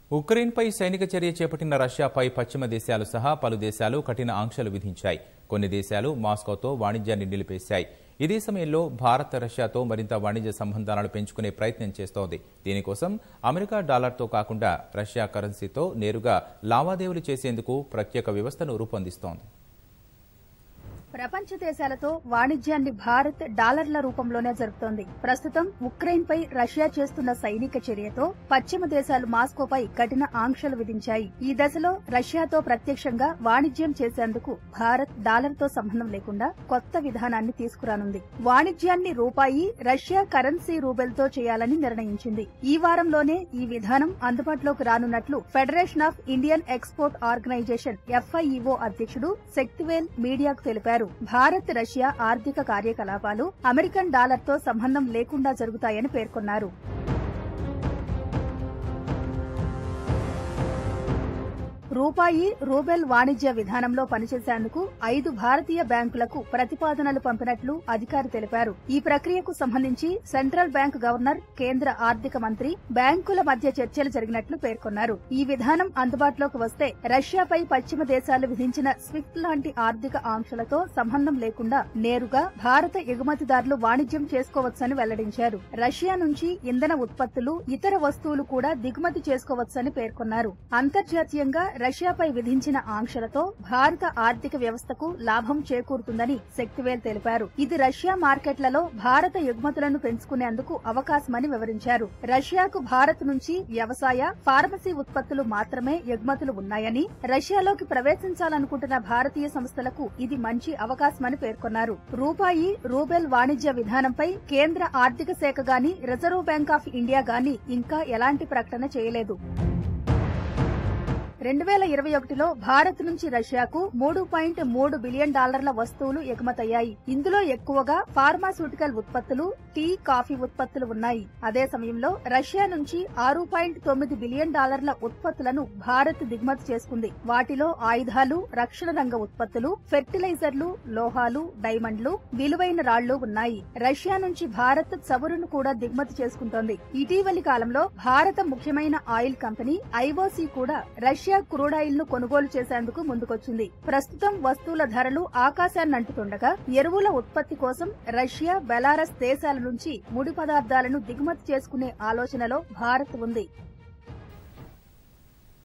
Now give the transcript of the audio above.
ఉక్రెయిన్పై సైనిక చర్య చేపట్టిన రష్యాపై పశ్చిమ దేశాలు సహా పలు దేశాలు కఠిన ఆంక్షలు విధించాయి కొన్ని దేశాలు మాస్కోతో వాణిజ్యాన్ని నిలిపేశాయి ఇదే సమయంలో భారత్ రష్యాతో మరింత వాణిజ్య సంబంధాలను పెంచుకునే ప్రయత్నం చేస్తోంది దీనికోసం అమెరికా డాలర్తో కాకుండా రష్యా కరెన్సీతో నేరుగా లావాదేవీలు చేసేందుకు ప్రత్యేక వ్యవస్థను రూపొందిస్తోంది ప్రపంచ దేశాలతో వాణిజ్యాన్ని భారత్ డాలర్ల రూపంలోనే జరుపుతోంది ప్రస్తుతం ఉక్రెయిన్ పై రష్యా చేస్తున్న సైనిక చర్యతో పశ్చిమ దేశాలు మాస్కోపై కఠిన ఆంక్షలు విధించాయి ఈ దశలో రష్యాతో ప్రత్యక్షంగా వాణిజ్యం చేసేందుకు భారత్ డాలర్తో సంబంధం లేకుండా కొత్త విధానాన్ని తీసుకురానుంది వాణిజ్యాన్ని రూపాయి రష్యా కరెన్సీ రూబెల్తో చేయాలని నిర్ణయించింది ఈ వారంలోనే ఈ విధానం అందుబాటులోకి రానున్నట్లు federation of Indian export organization FIEO అధ్యక్షుడు శక్తివేల్ మీడియాకు తెలిపారు భారత్ రష్యా ఆర్థిక కార్యకలాపాలు అమెరికన్ డాలర్తో సంబంధం లేకుండా జరుగుతాయని పేర్కొన్నారు రూపాయి రూబెల్ వాణిజ్య విధానంలో పనిచేసేందుకు ఐదు భారతీయ బ్యాంకులకు ప్రతిపాదనలు పంపినట్లు అధికారి తెలిపారు ఈ ప్రక్రియకు సంబంధించి సెంట్రల్ బ్యాంక్ గవర్నర్ కేంద్ర ఆర్థిక మంత్రి బ్యాంకుల మధ్య చర్చలు జరిగినట్లు పేర్కొన్నారు ఈ విధానం అందుబాటులోకి వస్తే రష్యాపై పశ్చిమ దేశాలు విధించిన స్విఫ్ట్ లాంటి ఆర్థిక ఆంక్షలతో సంబంధం లేకుండా నేరుగా భారత ఎగుమతిదారులు వాణిజ్యం చేసుకోవచ్చని వెల్లడించారు రష్యా నుంచి ఇంధన ఉత్పత్తులు ఇతర వస్తువులు కూడా దిగుమతి చేసుకోవచ్చని పేర్కొన్నారు అంతర్జాతీయంగా రష్యాపై విధించిన ఆంక్షలతో భారత ఆర్థిక వ్యవస్థకు లాభం చేకూరుతుందని శక్తివేల్ తెలిపారు ఇది రష్యా మార్కెట్లలో భారత ఎగుమతులను పెంచుకునేందుకు అవకాశమని వివరించారు రష్యాకు భారత్ నుంచి వ్యవసాయ ఫార్మసీ ఉత్పత్తులు మాత్రమే ఎగుమతులు ఉన్నాయని రష్యాలోకి ప్రవేశించాలనుకుంటున్న భారతీయ సంస్థలకు ఇది మంచి అవకాశమని పేర్కొన్నారు రూపాయి రూబెల్ వాణిజ్య విధానంపై కేంద్ర ఆర్థిక శాఖ గాని రిజర్వ్ బ్యాంక్ ఆఫ్ ఇండియా గాని ఇంకా ఎలాంటి ప్రకటన చేయలేదు రెండు వేల ఇరవై ఒకటిలో భారత్ నుంచి రష్యాకు మూడు పాయింట్ మూడు బిలియన్ డాలర్ల వస్తువులు ఎగుమతయ్యాయి ఇందులో ఎక్కువగా ఫార్మాస్యూటికల్ ఉత్పత్తులు టీ కాఫీ ఉత్పత్తులు ఉన్నాయి అదే సమయంలో రష్యా నుంచి ఆరు పాయింట్ తొమ్మిది బిలియన్ డాలర్ల ఉత్పత్తులను భారత్ దిగుమతి చేసుకుంది వాటిలో ఆయుధాలు రక్షణ రంగ ఉత్పత్తులు ఫెర్టిలైజర్లు లోహాలు డైమండ్లు విలువైన రాళ్లు ఉన్నాయి రష్యా నుంచి భారత్ చమురును కూడా దిగుమతి చేసుకుంటోంది ఇటీవలి కాలంలో భారత ముఖ్యమైన ఆయిల్ కంపెనీ ఐఓసీ కూడా రష్యా రష్యా క్రూడాయిల్ ను కొనుగోలు చేసేందుకు ముందుకొచ్చింది ప్రస్తుతం వస్తువుల ధరలు ఆకాశాన్ని అంటుతుండగా ఎరువుల ఉత్పత్తి కోసం రష్యా బెలారస్ దేశాల నుంచి ముడి పదార్థాలను దిగుమతి చేసుకునే ఆలోచనలో భారత్ ఉంది